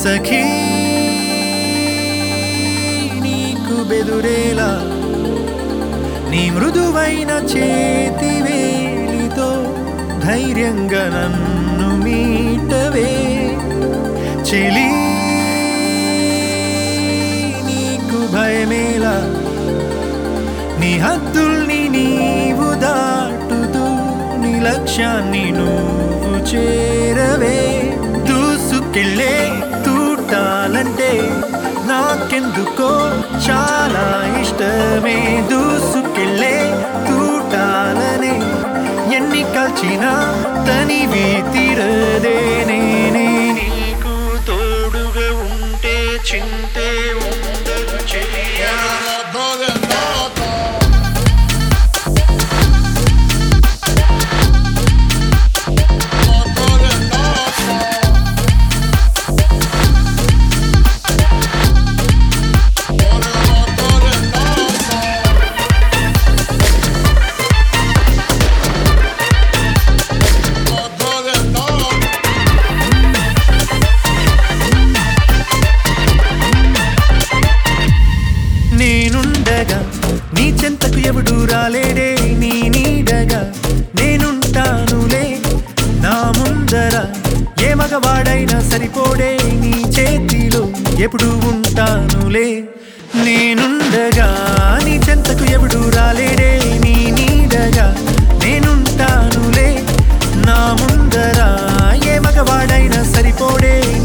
సఖీ నీకు బెదురేలా నీ మృదువైన చేతి వేలితో ధైర్యంగా నన్ను మీటవే చెలి నీకు భయమేలా నీ హద్దుల్ని నీవు దాటుతూ నీ లక్ష్యాన్ని నువ్వు చేరవే దూసుకెళ్ళే తూటాలంటే నాకెందుకో చాలా ఇష్టమే దూసుకెళ్ళే తూటాలనే ఎన్ని కలిచినా తనివి తీరదే నేనే నీకు తోడుగా ఉంటే చింతే ఉండదు చెయ్యా నేనుండగా నీ చెంతకు ఎవడు రాలేడే నీ నీడగా నేనుంటానులే నా ముందర ఏ మగవాడైనా సరిపోడే నీ చేతిలో ఎప్పుడు ఉంటానులే నేనుండగా నీ చెంతకు ఎవడు రాలేడే నీ నీడగా నేనుంటానులే నా ముందర ఏ మగవాడైనా సరిపోడే